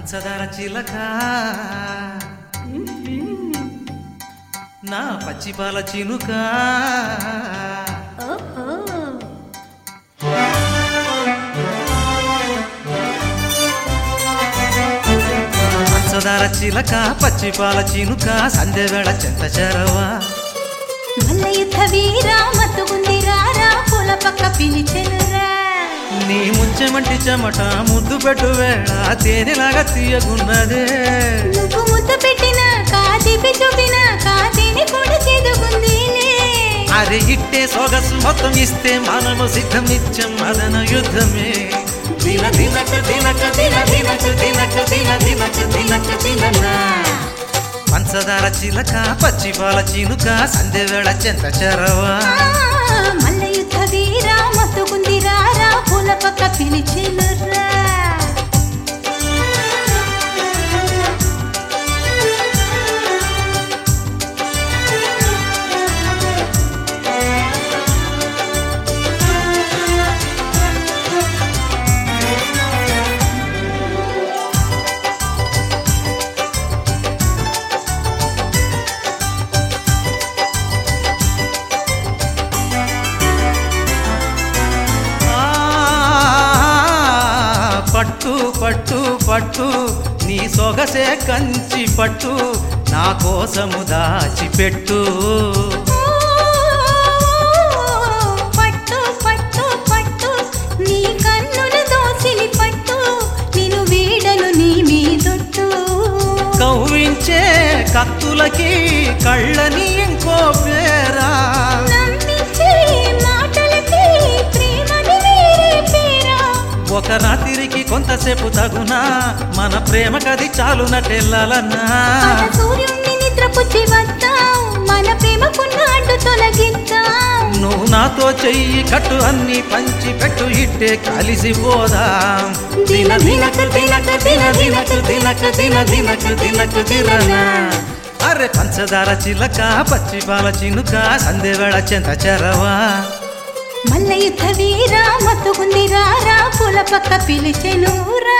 పంచదార చిలక నా పచ్చిపాల చినుక ఓహో పంచదార చిలక పచ్చిపాల చినుక సంధ్యవేళ చెంత చేరవా మల్ల యుద్ధ వీరా మత్తుగుంది రారా పూల పక్క పిలిచెనురా నీ ముచ్చెమంటి చెమట ముద్దు పెట్టు వేళ తేనెలాగా తీయగున్నదే నువ్వు ముద్దు పెట్టిన కాదిపి చూపిన కాతిని కూడా చేదుకుందిలే అది ఇట్టే సొగసు మొత్తం ఇస్తే మనము సిద్ధం నిత్యం మదన యుద్ధమే దిన దినక దినక దిన దినక దినక దిన దినక దినక దిననా పంచదార చిలక పచ్చిపాల చినుక సంధ్యవేళ చెంత చెరవా ఆ, మల్ల యుద్ధ వీరా మత్తుగుంది రారా పూల పక్క పిలిచెనురా ఆ, పట్టు పట్టు పట్టు నీ సొగసే కంచి పట్టు నా కోసము దాచిపెట్టు పట్టు పట్టు పట్టు నీ కన్నుల దోసిలి పట్టు నిన్ను వీడను నీ మీదొట్టు కవ్వించే కత్తులకి కళ్ళని ఇంకో పేరా నమ్మించే మాటలకి ప్రేమని వేరే పేరా ఒక రాత్రికి కొంతసేపు తగునా మన ప్రేమ కది చాలు నటెళ్ళాలన్నా మన సూర్యుణ్ణి నిద్రపుచ్చి వద్దాం మన ప్రేమకున్న అడ్డు తొలగిద్దాం నువ్వు నాతో చెయ్యి కట్టు అన్ని పంచి పెట్టు ఇట్టే కలిసిపోదాం దిన దినక దినక దిన దినక దినక దిన దినక దినక దిననా అరే పంచదార చిలక పచ్చి పాల చినుక సంధ్యవేళ చెంత చెరవా మల్ల యుద్ధ వీరా మత్తుకుంది రారా పూల పక్క పిలిచెనురా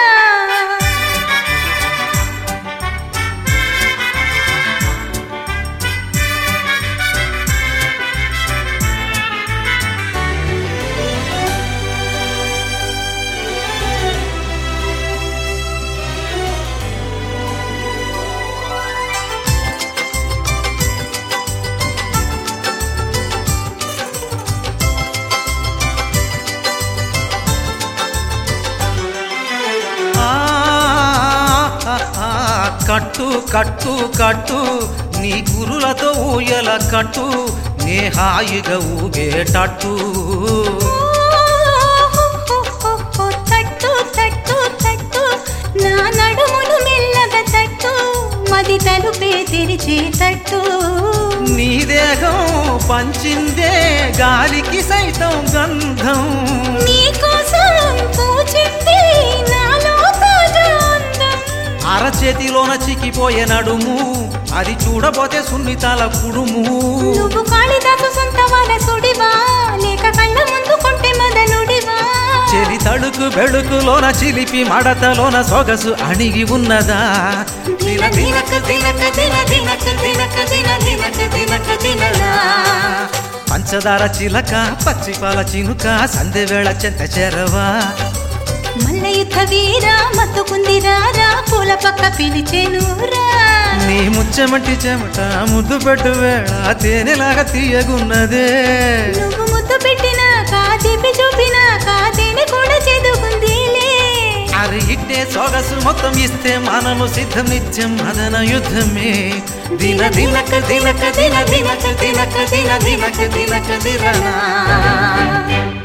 ఆ, ఆ, ఆ, కట్టు కట్టు కట్టు నీ గురులతో ఊయల కట్టు నే హాయిగా ఊగేటట్టు తట్టు తట్టు తట్టు నా నడుమును మెల్లగా తట్టు మది తలుపే తెరిచే తట్టు నీ దేహం పంచిందే గాలికి సైతం గంధం నీకోసం పూచింది నాలో తాజా అందం అరచేతిలోన చిక్కిపోయే నడుము అది చూడబోతే సున్నితాల కుడుము నువ్వు కాళిదాసు సొంత వారసుడివా లేక కళ్ళ ముందు కొంటే మదనుడివా చెలి తడుకు బెడుకులోన చిలిపి మడతలోన సొగసు అణిగి ఉన్నదా దిన దినక దినక దిన దినక దినక దిన దినక దినక దినలా పంచదార చిలక పచ్చిపాల చినుక సంధ్యవేళ చెంత చెరవా మల్ల యుద్ధ వీరా మత్తుకుంది రారా పూల పక్క పిలిచెనురా నీ ముచ్చెమటి చెమట ముద్దు పెట్టు వేళ తేనెలాగా తీయగున్నదే నువ్వు ముద్దు పెట్టిన కాతిపి చూపిన కాతిని కూడా చదువుకుందిలే అరి ఇట్టే సొగసు మొత్తం ఇస్తే మనము సిద్ధం నిత్యం మదన యుద్ధమే దిన దినక దినక దిన దినక దినక దిన దినక దినక దిననా